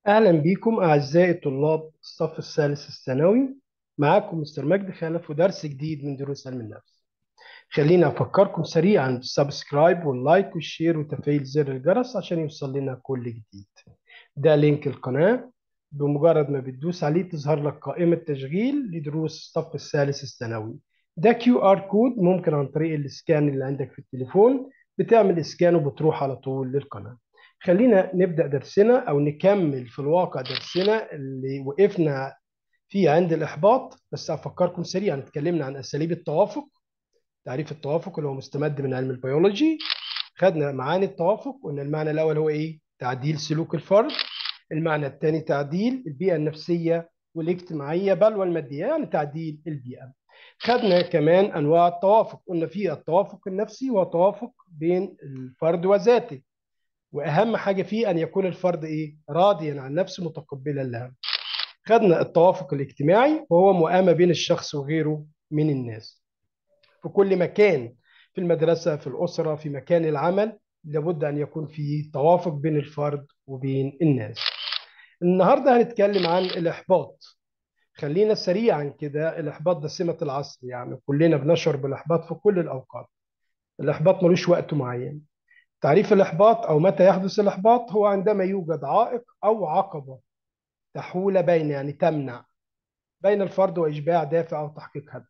أهلا بكم أعزائي طلاب الصف الثالث الثانوي معاكم مستر مجدي خلف ودرس جديد من دروس علم النفس خليني أفكركم سريعا بالسبسكرايب واللايك والشير وتفعيل زر الجرس عشان يوصل لنا كل جديد ده لينك القناة بمجرد ما بتدوس عليه تظهر لك قائمة تشغيل لدروس الصف الثالث الثانوي ده كيو ار كود ممكن عن طريق الاسكان اللي عندك في التليفون بتعمل اسكان وبتروح على طول للقناة خلينا نبدأ درسنا أو نكمل في الواقع درسنا اللي وقفنا فيه عند الإحباط بس أفكركم سريعا اتكلمنا عن أساليب التوافق تعريف التوافق اللي هو مستمد من علم البيولوجي خدنا معاني التوافق قلنا المعنى الأول هو إيه؟ تعديل سلوك الفرد المعنى الثاني تعديل البيئة النفسية والاجتماعية بل والمادية يعني تعديل البيئة خدنا كمان أنواع التوافق قلنا في التوافق النفسي وتوافق بين الفرد وذاته واهم حاجه فيه ان يكون الفرد ايه راضيا عن نفسه متقبلا لها خدنا التوافق الاجتماعي وهو مؤامه بين الشخص وغيره من الناس في كل مكان في المدرسه في الاسره في مكان العمل لابد ان يكون في توافق بين الفرد وبين الناس النهارده هنتكلم عن الاحباط خلينا سريعا كده الاحباط ده سمه العصر يعني كلنا بنشعر بالاحباط في كل الاوقات الاحباط ملوش وقت معين تعريف الإحباط أو متى يحدث الإحباط هو عندما يوجد عائق أو عقبة تحول بين يعني تمنع بين الفرد وإشباع دافع أو تحقيق هدف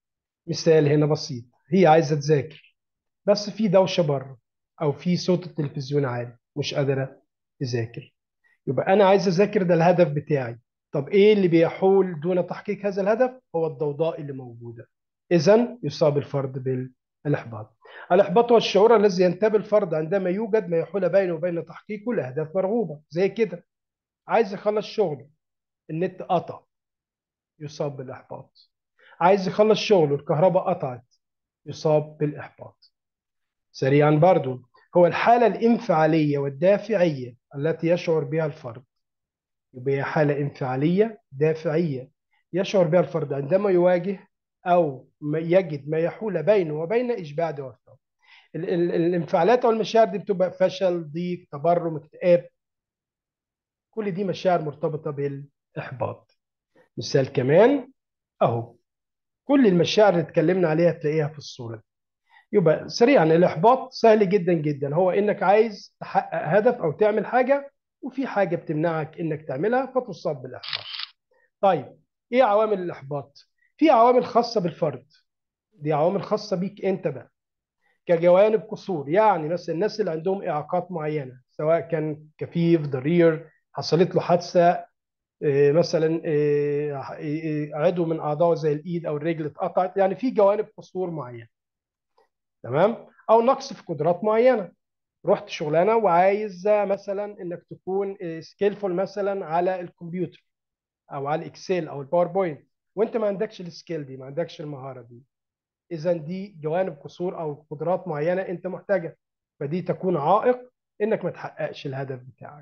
مثال هنا بسيط هي عايزة تذاكر بس في دوشة بره أو في صوت التلفزيون عالي مش قادرة تذاكر يبقى أنا عايز أذاكر ده الهدف بتاعي طب إيه اللي بيحول دون تحقيق هذا الهدف هو الضوضاء اللي موجودة إذا يصاب الفرد بالإحباط الإحباط هو الشعور الذي ينتابه الفرد عندما يوجد ما يحول بينه وبين تحقيقه لأهداف مرغوبة زي كده عايز يخلص شغله النت قطع يصاب بالإحباط عايز يخلص شغله الكهرباء قطعت يصاب بالإحباط سريعا برضو هو الحالة الانفعالية والدافعية التي يشعر بها الفرد يبقى هي حالة انفعالية دافعية يشعر بها الفرد عندما يواجه أو يجد ما يحول بينه وبين إشباع دوافعه الانفعالات او المشاعر دي بتبقى فشل ضيق تبرم اكتئاب كل دي مشاعر مرتبطه بالاحباط مثال كمان اهو كل المشاعر اللي اتكلمنا عليها تلاقيها في الصوره دي يبقى سريعا الاحباط سهل جدا جدا هو انك عايز تحقق هدف او تعمل حاجه وفي حاجه بتمنعك انك تعملها فتصاب بالاحباط طيب ايه عوامل الاحباط في عوامل خاصه بالفرد دي عوامل خاصه بيك انت بقى كجوانب قصور يعني مثلا الناس اللي عندهم اعاقات معينه سواء كان كفيف ضرير حصلت له حادثه مثلا عضو من اعضائه زي الايد او الرجل اتقطعت يعني في جوانب قصور معينه تمام او نقص في قدرات معينه رحت شغلانه وعايز مثلا انك تكون سكيلفول مثلا على الكمبيوتر او على الاكسل او الباوربوينت وانت ما عندكش السكيل دي ما عندكش المهاره دي اذا دي جوانب قصور او قدرات معينه انت محتاجها فدي تكون عائق انك ما تحققش الهدف بتاعك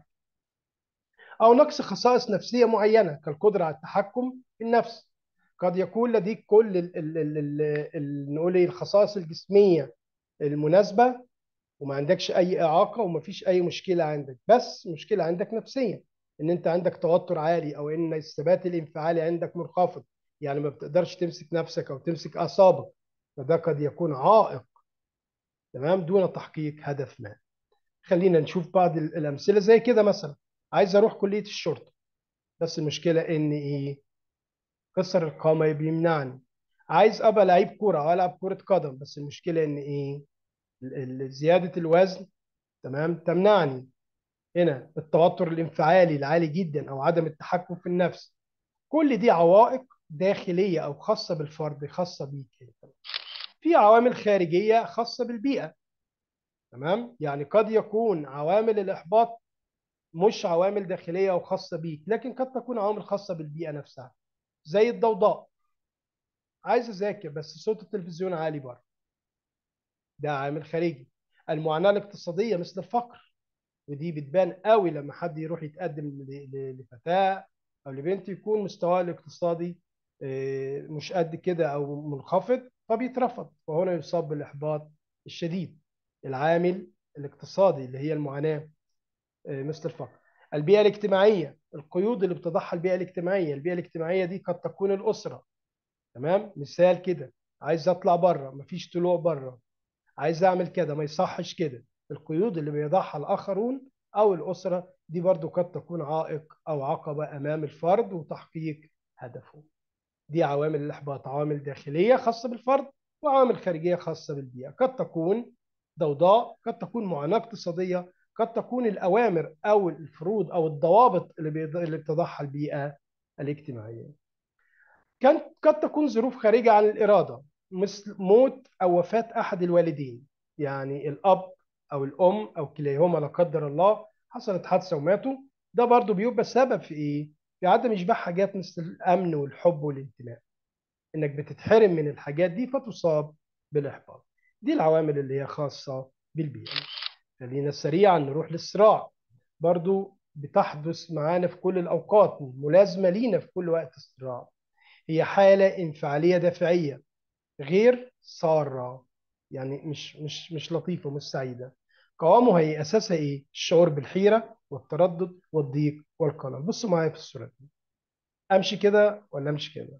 او نقص خصائص نفسيه معينه كالقدره على التحكم في النفس قد يكون لديك كل ال ال ال ال نقول الخصائص الجسميه المناسبه وما عندكش اي اعاقه وما فيش اي مشكله عندك بس مشكله عندك نفسيا ان انت عندك توتر عالي او ان الثبات الانفعالي عندك منخفض يعني ما بتقدرش تمسك نفسك او تمسك اعصابك فده قد يكون عائق تمام دون تحقيق هدف ما خلينا نشوف بعض الامثله زي كده مثلا عايز اروح كليه الشرطه بس المشكله ان ايه كسر القامه بيمنعني عايز ابقى لعيب كوره العب كره قدم بس المشكله ان ايه زياده الوزن تمام تمنعني هنا التوتر الانفعالي العالي جدا او عدم التحكم في النفس كل دي عوائق داخليه او خاصه بالفرد خاصه بيك انت في عوامل خارجيه خاصه بالبيئه تمام يعني قد يكون عوامل الاحباط مش عوامل داخليه او خاصه بيك لكن قد تكون عوامل خاصه بالبيئه نفسها زي الضوضاء عايز اذاكر بس صوت التلفزيون عالي بره ده عامل خارجي المعاناه الاقتصاديه مثل الفقر ودي بتبان قوي لما حد يروح يتقدم لفتاه او لبنت يكون مستواه الاقتصادي مش قد كده او منخفض فبيترفض وهنا يصاب بالاحباط الشديد العامل الاقتصادي اللي هي المعاناه مثل الفقر البيئة الاجتماعية القيود اللي بتضعها البيئة الاجتماعية البيئة الاجتماعية دي قد تكون الأسرة تمام مثال كده عايز أطلع بره مفيش طلوع بره عايز أعمل كده ما يصحش كده القيود اللي بيضعها الآخرون أو الأسرة دي برضو قد تكون عائق أو عقبة أمام الفرد وتحقيق هدفه دي عوامل الإحباط عوامل داخلية خاصة بالفرد وعوامل خارجية خاصة بالبيئة قد تكون ضوضاء قد تكون معاناة اقتصادية قد تكون الأوامر أو الفروض أو الضوابط اللي بيض- اللي بتضعها البيئة الاجتماعية كان قد تكون ظروف خارجة عن الإرادة مثل موت أو وفاة أحد الوالدين يعني الأب أو الأم أو كليهما لا قدر الله حصلت حادثة وماتوا ده برضو بيبقى سبب في إيه؟ في عدم إشباع حاجات مثل الأمن والحب والانتماء إنك بتتحرم من الحاجات دي فتصاب بالإحباط دي العوامل اللي هي خاصة بالبيئة خلينا سريعا نروح للصراع برضو بتحدث معانا في كل الأوقات ملازمة لينا في كل وقت الصراع هي حالة انفعالية دافعية غير سارة يعني مش مش مش لطيفة مش سعيدة قوامها هي أساسها إيه؟ الشعور بالحيرة والتردد والضيق والقلق بصوا معايا في الصورة دي أمشي كده ولا أمشي كده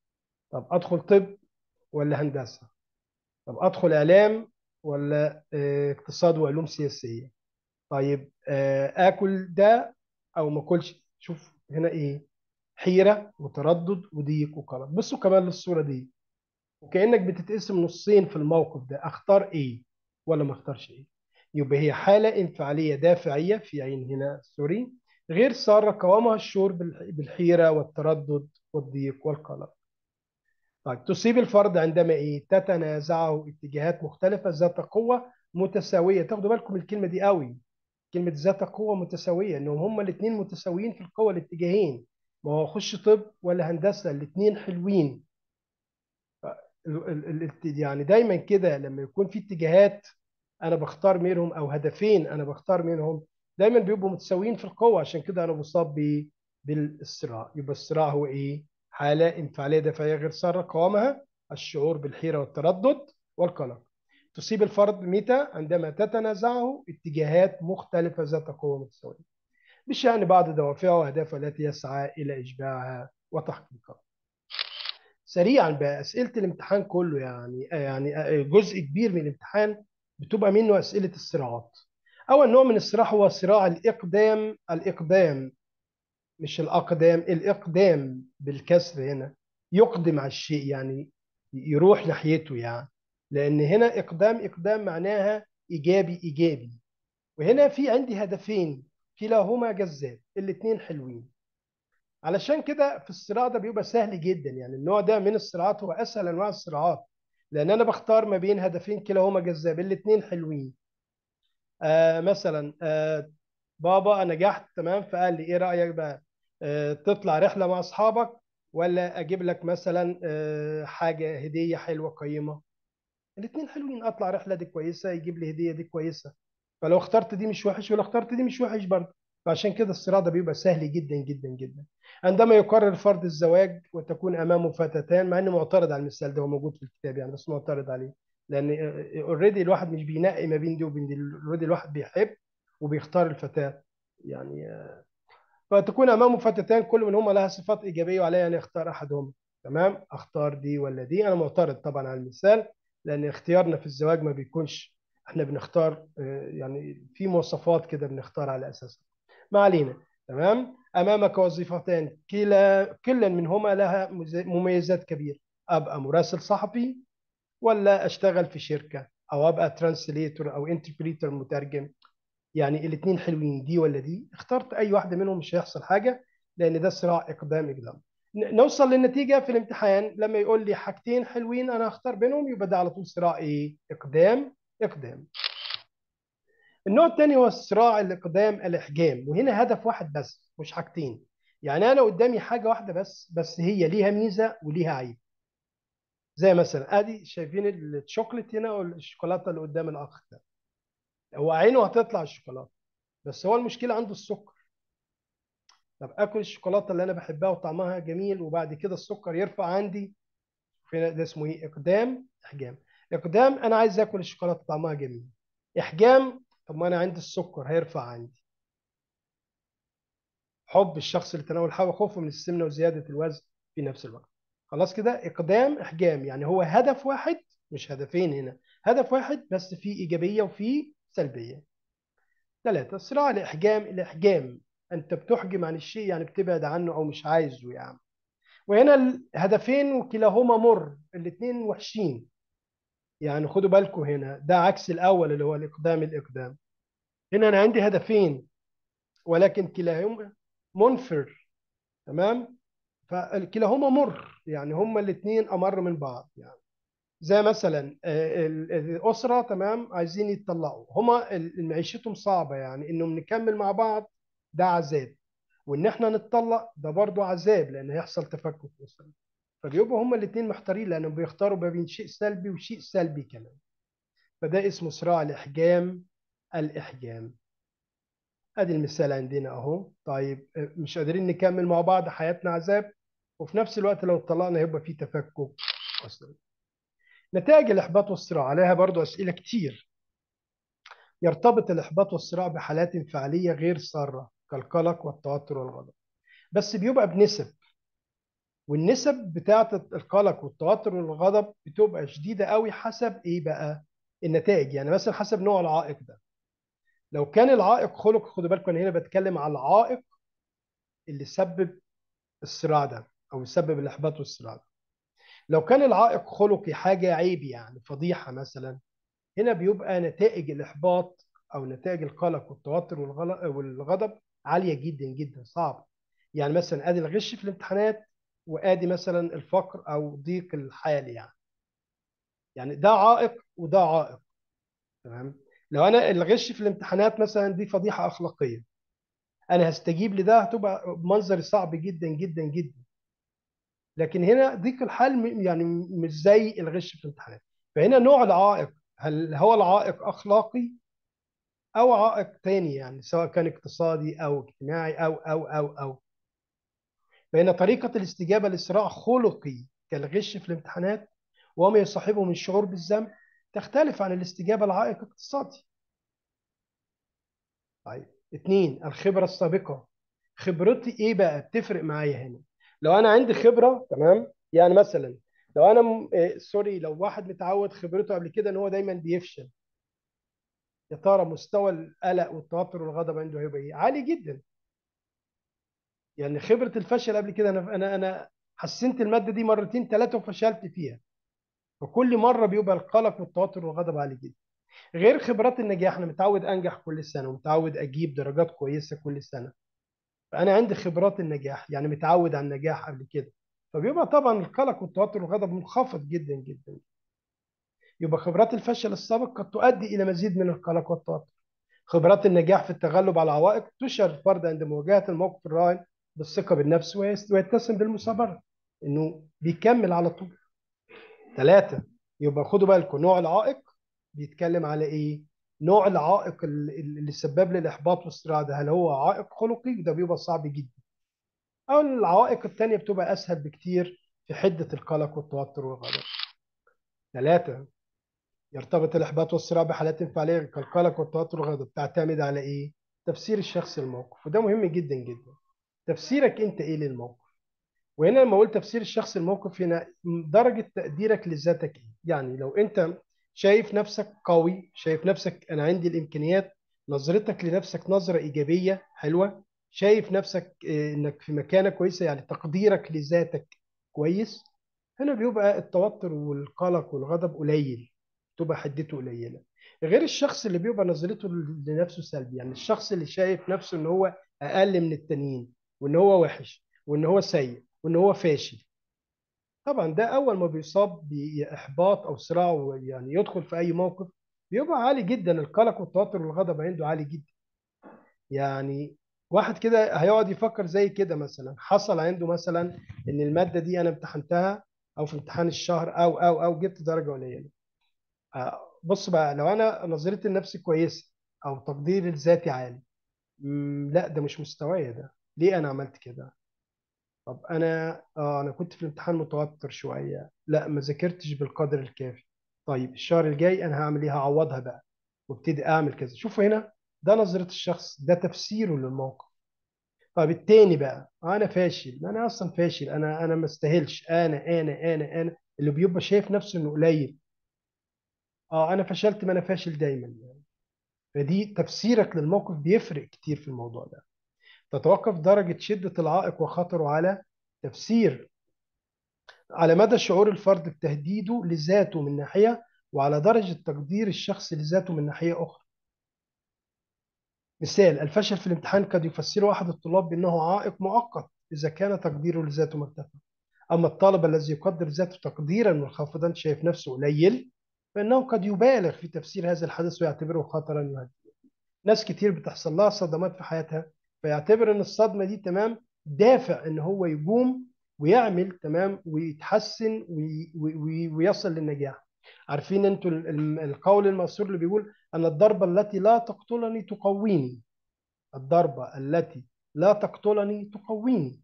طب أدخل طب ولا هندسة طب أدخل إعلام ولا آه، اقتصاد وعلوم سياسية طيب آه، آكل ده أو ما أكلش شوف هنا إيه حيرة وتردد وضيق وقلق بصوا كمان للصورة دي وكأنك بتتقسم نصين في الموقف ده اختار ايه ولا ما اختارش ايه يبقى هي حالة انفعالية دافعية في عين هنا سوري غير سارة قوامها الشعور بالح- بالحيرة والتردد والضيق والقلق طيب تصيب الفرد عندما ايه تتنازعه اتجاهات مختلفة ذات قوة متساوية تاخدوا بالكم من الكلمة دي قوي كلمة ذات قوة متساوية انهم هما الاثنين متساويين في القوة الاتجاهين ما هو اخش طب ولا هندسة الاثنين حلوين ال- ال- ال- يعني دايما كده لما يكون في اتجاهات انا بختار منهم او هدفين انا بختار منهم دايما بيبقوا متساويين في القوه عشان كده انا بصاب ب- بالصراع يبقى الصراع هو ايه حاله انفعاليه دافعيه غير ساره قوامها الشعور بالحيره والتردد والقلق تصيب الفرد متى عندما تتنازعه اتجاهات مختلفه ذات قوه متساويه بشان بعض دوافعه واهدافه التي يسعى الى اشباعها وتحقيقها سريعا بقى اسئله الامتحان كله يعني يعني جزء كبير من الامتحان بتبقى منه اسئله الصراعات اول نوع من الصراع هو صراع الاقدام الاقدام مش الاقدام الاقدام بالكسر هنا يقدم على الشيء يعني يروح ناحيته يعني لان هنا اقدام اقدام معناها ايجابي ايجابي وهنا في عندي هدفين كلاهما جذاب الاثنين حلوين علشان كده في الصراع ده بيبقى سهل جدا يعني النوع ده من الصراعات هو اسهل انواع الصراعات لان انا بختار ما بين هدفين كلاهما جذاب الاثنين حلوين آه مثلا آه بابا انا نجحت تمام فقال لي ايه رايك بقى آه تطلع رحله مع اصحابك ولا اجيب لك مثلا آه حاجه هديه حلوه قيمه الاثنين حلوين اطلع رحله دي كويسه يجيب لي هديه دي كويسه فلو اخترت دي مش وحش ولو اخترت دي مش وحش برضه فعشان كده الصراع ده بيبقى سهل جدا جدا جدا عندما يقرر فرد الزواج وتكون امامه فتاتان مع انه معترض على المثال ده هو موجود في الكتاب يعني بس معترض عليه لان اوريدي الواحد مش بينقي ما بين دي وبين دي اوريدي الواحد بيحب وبيختار الفتاه يعني فتكون امامه فتاتان كل منهما لها صفات ايجابيه وعليه ان يختار احدهما تمام اختار دي ولا دي انا معترض طبعا على المثال لان اختيارنا في الزواج ما بيكونش احنا بنختار آه، يعني في مواصفات كده بنختار على اساسها ما علينا تمام امامك وظيفتان كلا كلا منهما لها مز- مميزات كبيره ابقى مراسل صحفي ولا اشتغل في شركه او ابقى ترانسليتور او انتربريتر مترجم يعني الاثنين حلوين دي ولا دي اخترت اي واحده منهم مش هيحصل حاجه لان ده صراع اقدام اقدام ن- نوصل للنتيجه في الامتحان لما يقول لي حاجتين حلوين انا هختار بينهم يبقى ده على طول صراع ايه اقدام اقدام النوع الثاني هو صراع الاقدام الاحجام وهنا هدف واحد بس مش حاجتين يعني انا قدامي حاجه واحده بس بس هي ليها ميزه وليها عيب زي مثلا ادي شايفين الشوكليت هنا والشوكولاته اللي قدام الاخ ده هو عينه هتطلع الشوكولاته بس هو المشكله عنده السكر طب اكل الشوكولاته اللي انا بحبها وطعمها جميل وبعد كده السكر يرفع عندي في ده اسمه ايه اقدام احجام اقدام انا عايز اكل الشوكولاته طعمها جميل احجام طب ما انا عندي السكر هيرفع عندي حب الشخص لتناول الحاوي خوفه من السمنه وزياده الوزن في نفس الوقت خلاص كده اقدام احجام يعني هو هدف واحد مش هدفين هنا هدف واحد بس فيه ايجابيه وفيه سلبيه ثلاثة صراع الإحجام الإحجام أنت بتحجم عن الشيء يعني بتبعد عنه أو مش عايزه يعني وهنا الهدفين وكلاهما مر الاثنين وحشين يعني خدوا بالكم هنا ده عكس الأول اللي هو الإقدام الإقدام هنا أنا عندي هدفين ولكن كلاهما منفر تمام فكلاهما مر يعني هما الاثنين أمر من بعض يعني زي مثلا آه، ال- الأسرة تمام عايزين يتطلقوا هما ال- معيشتهم صعبة يعني إنهم نكمل مع بعض ده عذاب وإن إحنا نتطلق ده برضو عذاب لأن هيحصل تفكك أسري فبيبقوا هما الاتنين محتارين لأنهم بيختاروا ما بين شيء سلبي وشيء سلبي كمان فده اسمه صراع الإحجام الإحجام ادي المثال عندنا اهو طيب آه، مش قادرين نكمل مع بعض حياتنا عذاب وفي نفس الوقت لو اتطلقنا هيبقى في تفكك اصلا نتائج الاحباط والصراع عليها برضو اسئله كتير يرتبط الاحباط والصراع بحالات انفعاليه غير ساره كالقلق والتوتر والغضب بس بيبقى بنسب والنسب بتاعه القلق والتوتر والغضب بتبقى شديده قوي حسب ايه بقى النتائج يعني مثلا حسب نوع العائق ده لو كان العائق خلق خدوا بالكم انا هنا بتكلم على العائق اللي سبب الصراع ده او يسبب الاحباط والصراع ده لو كان العائق خلقي حاجه عيب يعني فضيحه مثلا هنا بيبقى نتائج الاحباط او نتائج القلق والتوتر والغل- والغضب عاليه جدا جدا صعب يعني مثلا ادي الغش في الامتحانات وادي مثلا الفقر او ضيق الحال يعني يعني ده عائق وده عائق تمام لو انا الغش في الامتحانات مثلا دي فضيحه اخلاقيه انا هستجيب لده هتبقى منظري صعب جدا جدا جدا لكن هنا ضيق الحال م- يعني مش زي الغش في الامتحانات فهنا نوع العائق هل هو العائق اخلاقي او عائق تاني يعني سواء كان اقتصادي او اجتماعي او او او او فهنا طريقة الاستجابة للصراع خلقي كالغش في الامتحانات وما يصاحبه من شعور بالذنب تختلف عن الاستجابة لعائق اقتصادي طيب اتنين الخبرة السابقة خبرتي ايه بقى بتفرق معايا هنا لو انا عندي خبرة تمام يعني مثلا لو انا م... إيه سوري لو واحد متعود خبرته قبل كده ان هو دايما بيفشل يا ترى مستوى القلق والتوتر والغضب عنده هيبقى ايه عالي جدا يعني خبرة الفشل قبل كده انا انا انا حسنت المادة دي مرتين ثلاثة وفشلت فيها وكل مرة بيبقى القلق والتوتر والغضب عالي جدا غير خبرات النجاح انا متعود انجح كل سنة ومتعود اجيب درجات كويسة كل سنة فانا عندي خبرات النجاح يعني متعود على النجاح قبل كده فبيبقى طبعا القلق والتوتر والغضب منخفض جدا جدا يبقى خبرات الفشل السابق قد تؤدي الى مزيد من القلق والتوتر خبرات النجاح في التغلب على العوائق تشعر الفرد عند مواجهة الموقف الراهن بالثقة بالنفس ويس- ويتسم بالمثابرة انه بيكمل على طول ثلاثة يبقى خدوا بالكم نوع العائق بيتكلم على ايه نوع العائق اللي اللي سبب لي الاحباط والصراع ده هل هو عائق خلقي وده بيبقى صعب جدا او العوائق التانية بتبقى اسهل بكتير في حدة القلق والتوتر والغضب ثلاثة يرتبط الإحباط والصراع بحالات انفعالية كالقلق والتوتر والغضب تعتمد على إيه؟ تفسير الشخص للموقف وده مهم جدا جدا تفسيرك أنت إيه للموقف؟ وهنا لما أقول تفسير الشخص للموقف هنا درجة تقديرك لذاتك إيه؟ يعني لو أنت شايف نفسك قوي شايف نفسك أنا عندي الإمكانيات نظرتك لنفسك نظرة إيجابية حلوة شايف نفسك آه، إنك في مكانة كويسة يعني تقديرك لذاتك كويس هنا بيبقى التوتر والقلق والغضب قليل تبقى حدته قليله غير الشخص اللي بيبقى نظرته لنفسه سلبي يعني الشخص اللي شايف نفسه ان هو اقل من التانيين وان هو وحش وان هو سيء وان هو فاشل طبعا ده اول ما بيصاب باحباط او صراع يعني يدخل في اي موقف بيبقى عالي جدا القلق والتوتر والغضب عنده عالي جدا يعني واحد كده هيقعد يفكر زي كده مثلا حصل عنده مثلا ان الماده دي انا امتحنتها او في امتحان الشهر او او او جبت درجه قليله آه، بص بقى لو انا نظرتي لنفسي كويسه او تقديري الذاتي عالي مم، لا ده مش مستوايا ده ليه انا عملت كده طب انا اه انا كنت في الامتحان متوتر شويه لا ما ذاكرتش بالقدر الكافي طيب الشهر الجاي انا هعمل ايه هعوضها بقى وابتدي اعمل كذا شوفوا هنا ده نظرة الشخص ده تفسيره للموقف طب التاني بقى انا فاشل انا اصلا فاشل انا انا ما استاهلش انا انا انا انا اللي بيبقى شايف نفسه انه قليل اه انا فشلت ما انا فاشل دايما فدي تفسيرك للموقف بيفرق كتير في الموضوع ده تتوقف درجة شدة العائق وخطره على تفسير على مدى شعور الفرد بتهديده لذاته من ناحية وعلى درجة تقدير الشخص لذاته من ناحية أخرى مثال الفشل في الامتحان قد يفسره أحد الطلاب بأنه عائق مؤقت إذا كان تقديره لذاته مرتفع أما الطالب الذي يقدر ذاته تقديرا منخفضا شايف نفسه قليل فإنه قد يبالغ في تفسير هذا الحدث ويعتبره خطرا يهدده ناس كتير بتحصل لها صدمات في حياتها فيعتبر ان الصدمه دي تمام دافع ان هو يقوم ويعمل تمام ويتحسن وي وي ويصل للنجاح عارفين انتوا القول المأثور اللي بيقول ان الضربه التي لا تقتلني تقويني الضربه التي لا تقتلني تقويني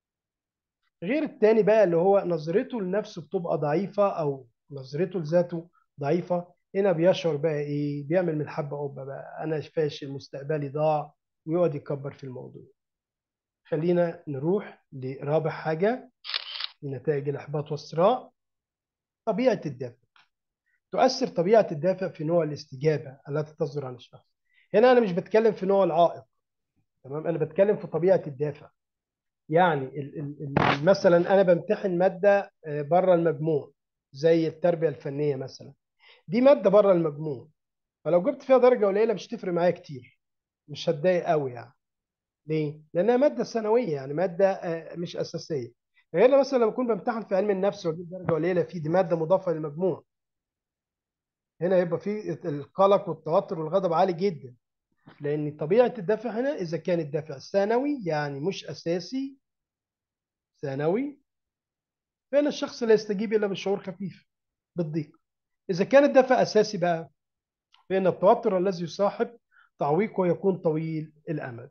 غير التاني بقى اللي هو نظرته لنفسه بتبقى ضعيفه او نظرته لذاته ضعيفه هنا بيشعر بقى ايه بيعمل من الحبه قبه بقى انا فاشل مستقبلي ضاع ويقعد يكبر في الموضوع خلينا نروح لرابع حاجه لنتائج الاحباط والصراع طبيعه الدافع تؤثر طبيعه الدافع في نوع الاستجابه التي تصدر عن الشخص هنا انا مش بتكلم في نوع العائق تمام انا بتكلم في طبيعه الدافع يعني ال ال مثلا انا بمتحن ماده بره المجموع زي التربيه الفنيه مثلا دي ماده بره المجموع فلو جبت فيها درجه قليله مش تفرق معايا كتير مش هتضايق قوي يعني ليه؟ لانها ماده ثانويه يعني ماده مش اساسيه غير مثلا لما اكون بمتحن في علم النفس واجيب درجه قليله فيه دي ماده مضافه للمجموع هنا يبقى في القلق والتوتر والغضب عالي جدا لان طبيعه الدافع هنا اذا كان الدافع ثانوي يعني مش اساسي ثانوي فهنا الشخص لا يستجيب الا بشعور خفيف بالضيق اذا كان الدافع اساسي بقى فان التوتر الذي يصاحب تعويقه يكون طويل الامد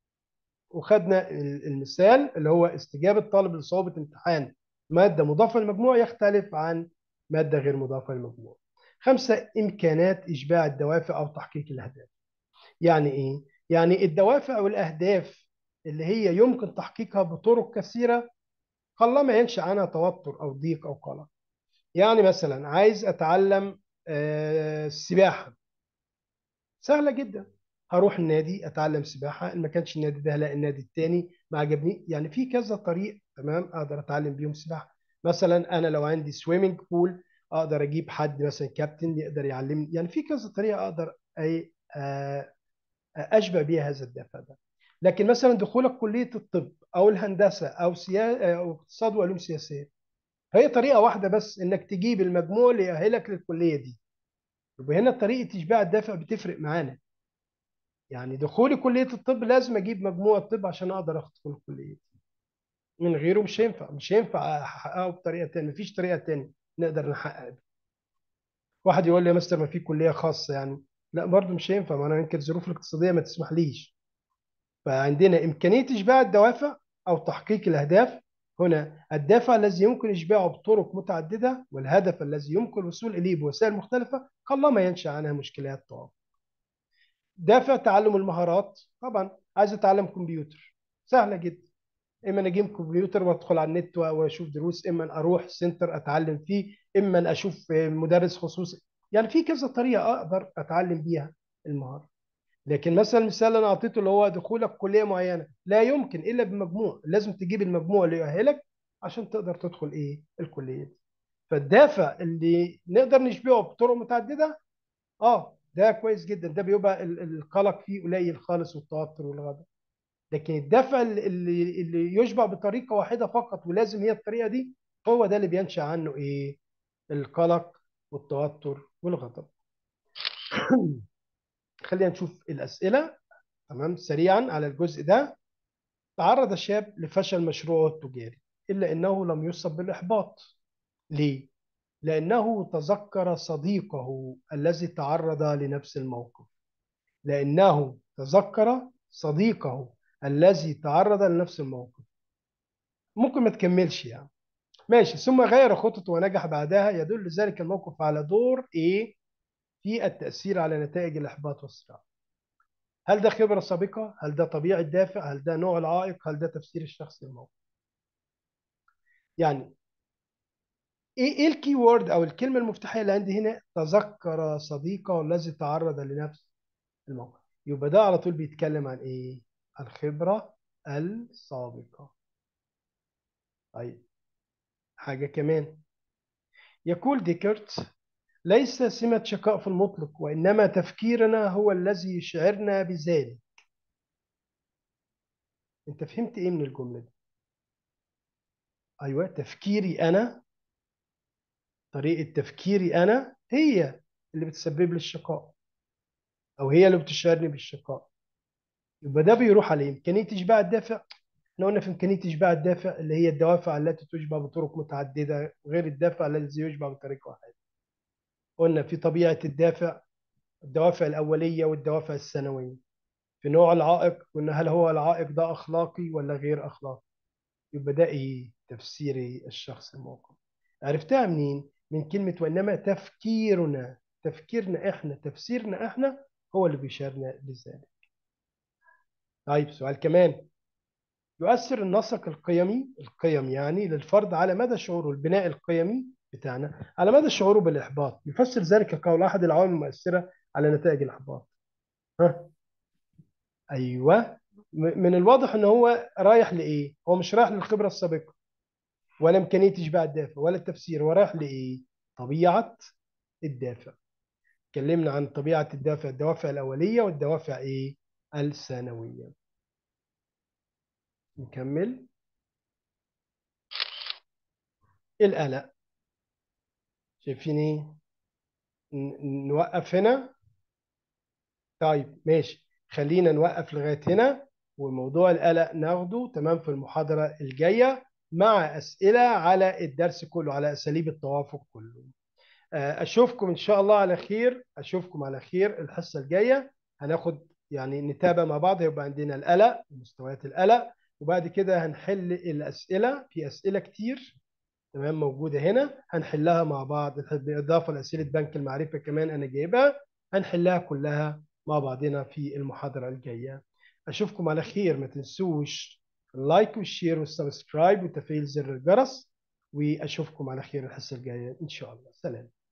وخدنا المثال اللي هو استجابه طالب لصعوبه امتحان ماده مضافه للمجموع يختلف عن ماده غير مضافه للمجموع خمسه امكانات اشباع الدوافع او تحقيق الاهداف يعني ايه يعني الدوافع والاهداف اللي هي يمكن تحقيقها بطرق كثيره قلما ينشا عنها توتر او ضيق او قلق يعني مثلا عايز اتعلم السباحه سهله جدا هروح النادي اتعلم سباحه ان ما كانش النادي ده هلاقي النادي الثاني ما عجبني يعني في كذا طريق تمام اقدر اتعلم بيهم سباحه مثلا انا لو عندي سويمنج بول اقدر اجيب حد مثلا كابتن يقدر يعلمني يعني في كذا طريقه اقدر اي اشبع بيها هذا الدافع ده لكن مثلا دخولك كليه الطب او الهندسه او سياسه او اقتصاد وعلوم سياسيه هي طريقه واحده بس انك تجيب المجموع اللي يأهلك للكليه دي يبقى هنا طريقه اشباع الدافع بتفرق معانا يعني دخولي كليه الطب لازم اجيب مجموع الطب عشان اقدر ادخل الكليه دي من غيره مش هينفع مش هينفع احققه بطريقه ثانيه مفيش طريقه ثانيه نقدر نحقق بيها واحد يقول لي يا مستر ما في كليه خاصه يعني لا برضه مش هينفع ما انا يمكن الظروف الاقتصاديه ما تسمحليش فعندنا امكانيه اشباع الدوافع او تحقيق الاهداف هنا الدافع الذي يمكن إشباعه بطرق متعددة والهدف الذي يمكن الوصول إليه بوسائل مختلفة قلما ينشأ عنها مشكلات توافق. دافع تعلم المهارات طبعا عايز أتعلم كمبيوتر سهلة جدا إما أنا أجيب كمبيوتر وأدخل على النت وأشوف دروس إما أن أروح سنتر أتعلم فيه إما أن أشوف مدرس خصوصي يعني في كذا طريقة أقدر أتعلم بيها المهارة لكن مثلا المثال اللي انا اعطيته اللي هو دخولك كليه معينه لا يمكن الا بمجموع لازم تجيب المجموع اللي يؤهلك عشان تقدر تدخل ايه الكليه دي فالدافع اللي نقدر نشبعه بطرق متعدده اه ده كويس جدا ده بيبقى القلق فيه قليل خالص والتوتر والغضب لكن الدافع اللي اللي يشبع بطريقه واحده فقط ولازم هي الطريقه دي هو ده اللي بينشا عنه ايه القلق والتوتر والغضب خلينا نشوف الأسئلة تمام سريعا على الجزء ده تعرض شاب لفشل مشروعه التجاري إلا أنه لم يصب بالإحباط ليه؟ لأنه تذكر صديقه الذي تعرض لنفس الموقف لأنه تذكر صديقه الذي تعرض لنفس الموقف ممكن ما تكملش يعني ماشي ثم غير خطته ونجح بعدها يدل ذلك الموقف على دور ايه في التأثير على نتائج الإحباط والصراع هل ده خبرة سابقة؟ هل ده طبيعة دافع؟ هل ده نوع العائق؟ هل ده تفسير الشخص للموقف؟ يعني ايه ايه الكي وورد او الكلمة المفتاحية اللي عندي هنا؟ تذكر صديقه الذي تعرض لنفس الموقف. يبقى ده على طول بيتكلم عن ايه؟ الخبرة السابقة. طيب حاجة كمان يقول ديكارت ليس سمة شقاء في المطلق وإنما تفكيرنا هو الذي يشعرنا بذلك أنت فهمت إيه من الجملة دي؟ أيوة تفكيري أنا طريقة تفكيري أنا هي اللي بتسبب لي الشقاء أو هي اللي بتشعرني بالشقاء يبقى ده بيروح على إمكانية إشباع الدافع احنا قلنا في إمكانية إشباع الدافع اللي هي الدوافع التي تشبع بطرق متعددة غير الدافع الذي يشبع بطريقة واحدة قلنا في طبيعة الدافع الدوافع الأولية والدوافع الثانوية في نوع العائق قلنا هل هو العائق ده أخلاقي ولا غير أخلاقي يبقى ده إيه تفسيري الشخص الموقف عرفتها منين من كلمة وإنما تفكيرنا تفكيرنا إحنا تفسيرنا إحنا هو اللي بيشارنا لذلك طيب سؤال كمان يؤثر النسق القيمي القيم يعني للفرد على مدى شعوره البناء القيمي بتاعنا على مدى شعوره بالإحباط يفسر ذلك قول أحد العوامل المؤثرة على نتائج الإحباط ها ايوه من الواضح ان هو رايح لايه هو مش رايح للخبره السابقه ولا امكانيه اشباع الدافع ولا التفسير هو رايح لايه طبيعه الدافع اتكلمنا عن طبيعه الدافع الدوافع الاوليه والدوافع ايه الثانويه نكمل القلق شايفين ايه نوقف هنا طيب ماشي خلينا نوقف لغايه هنا وموضوع القلق ناخده تمام في المحاضره الجايه مع اسئله على الدرس كله على اساليب التوافق كله اشوفكم ان شاء الله على خير اشوفكم على خير الحصه الجايه هناخد يعني نتابع مع بعض يبقى عندنا القلق ومستويات القلق وبعد كده هنحل الاسئله في اسئله كتير تمام موجوده هنا هنحلها مع بعض بالاضافه لاسئله بنك المعرفه كمان انا جايبها هنحلها كلها مع بعضنا في المحاضرة الجاية أشوفكم على خير ما تنسوش اللايك والشير والسبسكرايب وتفعيل زر الجرس وأشوفكم على خير الحصة الجاية إن شاء الله سلام